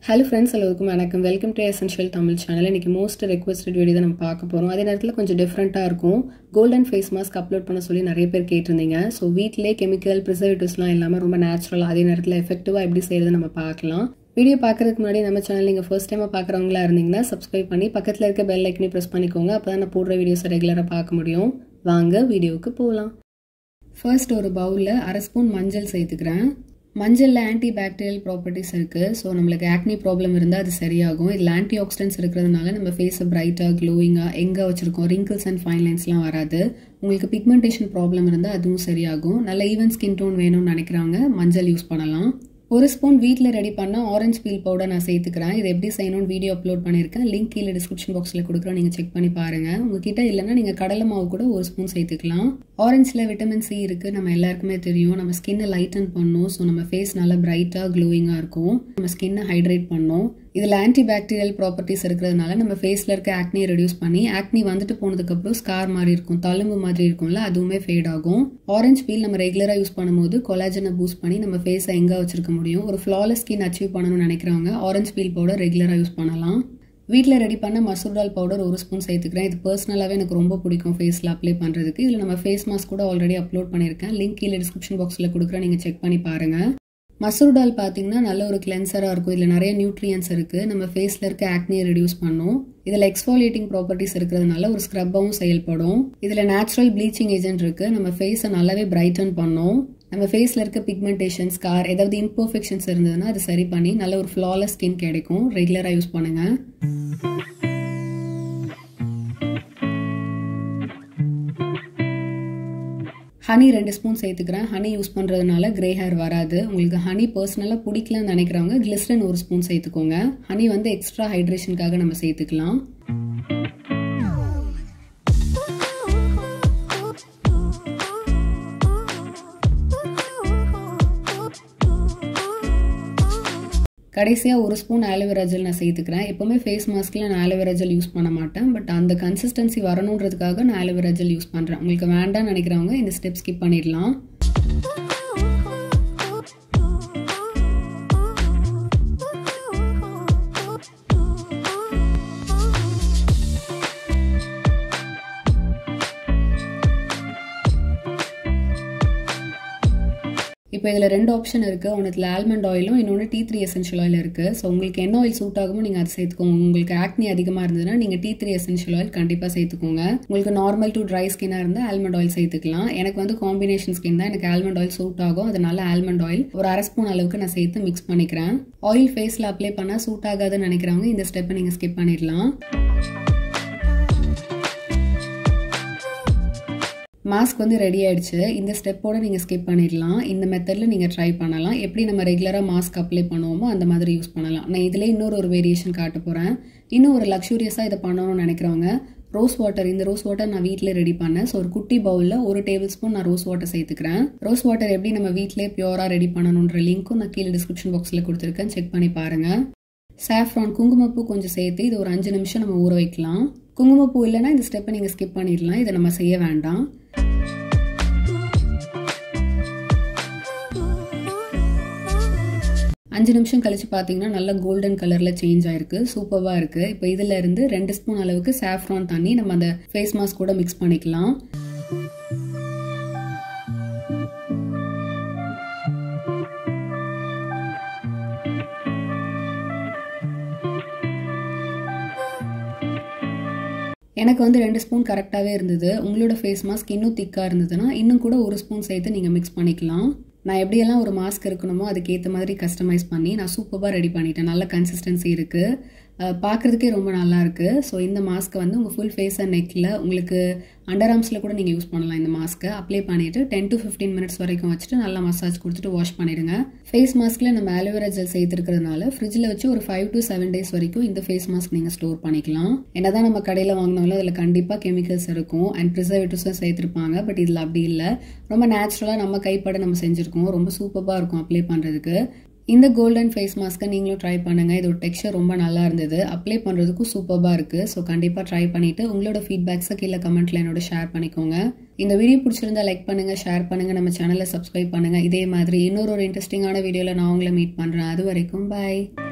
hello friends எல்லாருக்கும் வணக்கம் welcome to essential Tamil channel இன்னைக்கு மோஸ்ட் ரெக்வஸ்டட் வீடியோ தான் நம்ம பார்க்க போகிறோம் அதே நேரத்தில் கொஞ்சம் டிஃப்ரெண்ட்டாக இருக்கும் கோல்டன் ஃபேஸ் மாஸ்க் அப்லோட் பண்ண சொல்லி நிறைய பேர் கேட்டிருந்தீங்க ஸோ வீட்டிலே கெமிக்கல் ப்ரிசர்வேட்டிவ்ஸ்லாம் இல்லாமல் ரொம்ப நேச்சுரலாக அதே நேரத்தில் எஃபெக்டிவாக எப்படி செய்யறது நம்ம பார்க்கலாம் வீடியோ பார்க்கறதுக்கு முன்னாடி நம்ம சேனல் நீங்கள் ஃபர்ஸ்ட் டைமாக பார்க்குறவங்களா இருந்தீங்கன்னா சப்ஸ்கிரைப் பண்ணி பக்கத்தில் இருக்க பெல் ஐக்கனி ப்ரெஸ் பண்ணிக்கோங்க அப்போ தான் நான் போடுற வீடியோஸை ரெகுலராக பார்க்க முடியும் வாங்க வீடியோவுக்கு போகலாம் ஃபர்ஸ்ட் ஒரு பவுலில் அரை ஸ்பூன் மஞ்சள் சேர்த்துக்கிறேன் மஞ்சளில் ஆன்டி பாக்டீரியல் ப்ராப்பர்ட்டிஸ் இருக்குது ஸோ நம்மளுக்கு ஆக்னி ப்ராப்ளம் இருந்தால் அது சரியாகும் இதில் ஆன்டி ஆக்சிடென்ட்ஸ் இருக்கிறதுனால நம்ம ஃபேஸை பிரைட்டாக க்ளோயிங்காக எங்கே வச்சுருக்கோம் ரிங்கிள்ஸ் அண்ட் ஃபைன் லைன்ஸ்லாம் வராது உங்களுக்கு பிக்மெண்டேஷன் ப்ராப்ளம் இருந்தால் அதுவும் சரியாகும் நல்ல ஈவன் ஸ்கின் டோன் வேணும்னு நினைக்கிறாங்க மஞ்சள் யூஸ் பண்ணலாம் ஒரு ஸ்பூன் வீட்டில் ரெடி பண்ண ஆரஞ்சு பீல் பவுடர் நான் சேர்த்துக்கிறேன் இது எப்படி செய்யணும்னு வீடியோ அப்லோட் பண்ணியிருக்கேன் லிங்க் கீழே டிஸ்கிரிப்ஷன் பாக்ஸில் கொடுக்குறோம் நீங்கள் செக் பண்ணி பாருங்கள் உங்ககிட்ட இல்லைன்னா நீங்கள் கடலை மாவு கூட ஒரு ஸ்பூன் சேர்த்துக்கலாம் ஆரஞ்சில் விட்டமின் சி இருக்குது நம்ம எல்லாருக்குமே தெரியும் நம்ம ஸ்கின்னை லைட்டன் பண்ணும் ஸோ நம்ம ஃபேஸ் நல்லா பிரைட்டாக க்ளோயிங்காக இருக்கும் நம்ம ஸ்கின்னை ஹைட்ரேட் பண்ணும் இதில் ஆன்டி பாக்டீரியல் ப்ராப்பர்ட்டிஸ் இருக்கிறதுனால நம்ம ஃபேஸில் இருக்க ஆக்னியை ரெடியூஸ் பண்ணி ஆக்னி வந்துட்டு போனதுக்கப்புறம் ஸ்கார் மாதிரி இருக்கும் தழும்பு மாதிரி இருக்கும்ல அதுவுமே ஃபேட் ஆகும் ஆரஞ்சு பீல் நம்ம ரெகுலராக யூஸ் பண்ணும்போது கொலாஜனை பூஸ்ட் பண்ணி நம்ம ஃபேஸை எங்கே வச்சிருக்க முடியும் ஒரு ஃப்ளாலஸ் ஸ்கின் அச்சீவ் பண்ணணும்னு நினைக்கிறவங்க ஆரஞ்சு பீல் பவுடர் ரெகுலராக யூஸ் பண்ணலாம் வீட்டில் ரெடி பண்ண மசூர் டால் பவுடர் ஒரு ஸ்பூன் சேர்த்துக்கிறேன் இது பர்சனலாகவே எனக்கு ரொம்ப பிடிக்கும் ஃபேஸில் அப்ளை பண்ணுறதுக்கு இதில் நம்ம ஃபேஸ் மாஸ்க் கூட ஆல்ரெடி அப்லோட் பண்ணியிருக்கேன் லிங்க் கீழே டிஸ்கிரிப்ஷன் பாக்ஸில் கொடுக்குறேன் நீங்கள் செக் பண்ணி பாருங்கள் மசூர் டால் பார்த்தீங்கன்னா நல்ல ஒரு கிளென்சராக இருக்கும் இதில் நிறைய நியூட்ரியன்ஸ் இருக்குது நம்ம ஃபேஸில் இருக்க ஆக்னியை ரெடியூஸ் பண்ணும் இதில் எக்ஸ்ஃபாலியேட்டிங் ப்ராப்பர்ட்டிஸ் இருக்கிறதுனால ஒரு ஸ்க்ரப்பாகவும் செயல்படும் இதில் நேச்சுரல் ப்ளீச்சிங் ஏஜென்ட் இருக்குது நம்ம ஃபேஸை நல்லாவே பிரைட்டன் பண்ணும் நம்ம ஃபேஸில் இருக்க பிக்மெண்டேஷன் ஸ்கார் ஏதாவது இம்பர்ஃபெக்ஷன்ஸ் இருந்ததுன்னா அது சரி பண்ணி நல்ல ஒரு ஃப்ளாலஸ் ஸ்கின் கிடைக்கும் ரெகுலராக யூஸ் பண்ணுங்கள் ஹனி ரெண்டு ஸ்பூன் சேர்த்துக்கிறேன் ஹனி யூஸ் பண்ணுறதுனால கிரே ஹேர் வராது உங்களுக்கு ஹனி பர்சனலாக பிடிக்கலன்னு நினைக்கிறவங்க கிளிஸ்டன் ஒரு ஸ்பூன் சேர்த்துக்கோங்க ஹனி வந்து எக்ஸ்ட்ரா ஹைட்ரேஷனுக்காக நம்ம சேர்த்துக்கலாம் கடைசியாக ஒரு ஸ்பூன் ஆலோவேரா ஜெல் நான் சேர்த்துக்கிறேன் எப்போவுமே ஃபேஸ் மாஸ்க்கில் நான் ஆலோவேரா ஜெல் யூஸ் பண்ண மாட்டேன் பட் அந்த கன்சிஸ்டன்சி வரணுன்றதுக்காக நான் ஆலோவேரா ஜெல் யூஸ் பண்ணுறேன் உங்களுக்கு வேண்டாம்னு நினைக்கிறவங்க இந்த ஸ்டெப் ஸ்கிப் பண்ணிடலாம் இப்போ இதில் ரெண்டு ஆப்ஷன் இருக்குது ஒன்றுத்தில் ஆல்மண்ட் ஆயிலும் இன்னொன்று டீ த்ரீ எசென்ஷியல் ஆயில் இருக்குது ஸோ உங்களுக்கு என்ன ஆயில் சூட் ஆகுமோ நீங்கள் அதை சேர்த்துக்கோங்க உங்களுக்கு ஆக்னி அதிகமாக இருந்ததுன்னா நீங்கள் டீ த்ரீ எசென்ஷியல் ஆயில் கண்டிப்பாக சேர்த்துக்கோங்க உங்களுக்கு நார்மல் டு ட்ரை ஸ்கின்னாக இருந்தால் ஆல்மண்ட் ஆயில் சேர்த்துக்கலாம் எனக்கு வந்து காம்பினேஷன் ஸ்கின் தான் எனக்கு ஆல்மண்ட் ஆயில் சூட் ஆகும் அதனால ஆல்மண்ட் ஆயில் ஒரு அரை ஸ்பூன் அளவுக்கு நான் சேர்த்து மிக்ஸ் பண்ணிக்கிறேன் ஆயில் ஃபேஸில் அப்ளை பண்ணால் சூட் ஆகாதுன்னு நினைக்கிறவங்க இந்த ஸ்டெப்பை நீங்கள் ஸ்கிப் பண்ணிடலாம் மாஸ்க் வந்து ரெடி ஆயிடுச்சு இந்த ஸ்டெப்போட நீங்கள் ஸ்கிப் பண்ணிடலாம் இந்த மெத்தடில் நீங்கள் ட்ரை பண்ணலாம் எப்படி நம்ம ரெகுலராக மாஸ்க் அப்ளை பண்ணுவோமோ அந்த மாதிரி யூஸ் பண்ணலாம் நான் இதில் இன்னொரு ஒரு வேரியேஷன் காட்ட போகிறேன் இன்னும் ஒரு லக்ஸூரியஸாக இதை பண்ணணும்னு நினைக்கிறவங்க ரோஸ் வாட்டர் இந்த ரோஸ் வாட்டர் நான் வீட்டிலே ரெடி பண்ணேன் ஸோ ஒரு குட்டி பவுலில் ஒரு டேபிள் ஸ்பூன் நான் ரோஸ் வாட்டர் சேர்த்துக்கிறேன் ரோஸ் வாட்டர் எப்படி நம்ம வீட்டிலே பியூராக ரெடி பண்ணணுன்ற லிங்க்கும் நான் கீழே டிஸ்கிரிப்ஷன் பாக்ஸில் கொடுத்துருக்கேன் செக் பண்ணி பாருங்கள் சாஃப்ரான் குங்குமப்பூ கொஞ்சம் சேர்த்து இது ஒரு அஞ்சு நிமிஷம் நம்ம ஊற வைக்கலாம் குங்குமப்பூ இல்லைன்னா இந்த ஸ்டெப்பை நீங்கள் ஸ்கிப் பண்ணிடலாம் இதை நம்ம செய்ய வேண்டாம் அஞ்சு நிமிஷம் கழிச்சு பார்த்தீங்கன்னா நல்லா கோல்டன் கலரில் சேஞ்ச் ஆயிருக்கு சூப்பராக இருக்குது இப்போ இதில் இருந்து ரெண்டு ஸ்பூன் அளவுக்கு சாஃப்ரான் தண்ணி நம்ம அந்த ஃபேஸ் மாஸ்க் கூட மிக்ஸ் பண்ணிக்கலாம் எனக்கு வந்து ரெண்டு ஸ்பூன் கரெக்டாகவே இருந்தது உங்களோட ஃபேஸ் மாஸ்க் இன்னும் திக்காக இருந்ததுன்னா இன்னும் கூட ஒரு ஸ்பூன் சேர்த்து நீங்கள் மிக்ஸ் பண்ணிக்கலாம் நான் எப்படியெல்லாம் ஒரு மாஸ்க் இருக்கணுமோ அதுக்கேற்ற மாதிரி கஸ்டமைஸ் பண்ணி நான் சூப்பராக ரெடி பண்ணிட்டேன் நல்ல கன்சிஸ்டன்சி இருக்குது பார்க்குறதுக்கே ரொம்ப நல்லா இருக்குது ஸோ இந்த மாஸ்க்கை வந்து உங்கள் ஃபுல் ஃபேஸ் அண்ட் நெக்கில் உங்களுக்கு அண்டர் ஆர்ம்ஸில் கூட நீங்கள் யூஸ் பண்ணலாம் இந்த மாஸ்க்கை அப்ளை பண்ணிவிட்டு டென் டு ஃபிஃப்டீன் மினிட்ஸ் வரைக்கும் வச்சுட்டு நல்லா மசாஜ் கொடுத்துட்டு வாஷ் பண்ணிடுங்க ஃபேஸ் மாஸ்க்கில் நம்ம ஆலோவேரா ஜெல் சேர்த்துருக்கிறதுனால ஃப்ரிட்ஜில் வச்சு ஒரு ஃபைவ் டு செவன் டேஸ் வரைக்கும் இந்த ஃபேஸ் மாஸ்க் நீங்கள் ஸ்டோர் பண்ணிக்கலாம் என்ன தான் நம்ம கடையில் வாங்கினாலும் அதில் கண்டிப்பாக கெமிக்கல்ஸ் இருக்கும் அண்ட் ப்ரிசர்வேட்டிவ்ஸும் சேர்த்துருப்பாங்க பட் இதில் அப்படி இல்லை ரொம்ப நேச்சுரலாக நம்ம கைப்பட நம்ம செஞ்சுருக்கோம் ரொம்ப சூப்பராக இருக்கும் அப்ளை பண்ணுறதுக்கு இந்த கோல்டன் ஃபேஸ் மாஸ்க்கை நீங்களும் ட்ரை பண்ணுங்கள் இதோட டெக்ஸ்சர் ரொம்ப நல்லா இருந்தது அப்ளை பண்ணுறதுக்கும் சூப்பராக இருக்குது ஸோ கண்டிப்பாக ட்ரை பண்ணிவிட்டு உங்களோட ஃபீட்பேக்ஸை கீழே கமெண்ட்டில் என்னோட ஷேர் பண்ணிக்கோங்க இந்த வீடியோ பிடிச்சிருந்தா லைக் பண்ணுங்கள் ஷேர் பண்ணுங்கள் நம்ம சேனலை சப்ஸ்கிரைப் பண்ணுங்கள் இதே மாதிரி இன்னொரு ஒரு இன்ட்ரெஸ்டிங்கான வீடியோவில் நான் உங்களை மீட் பண்ணுறேன் அது வரைக்கும் பாய்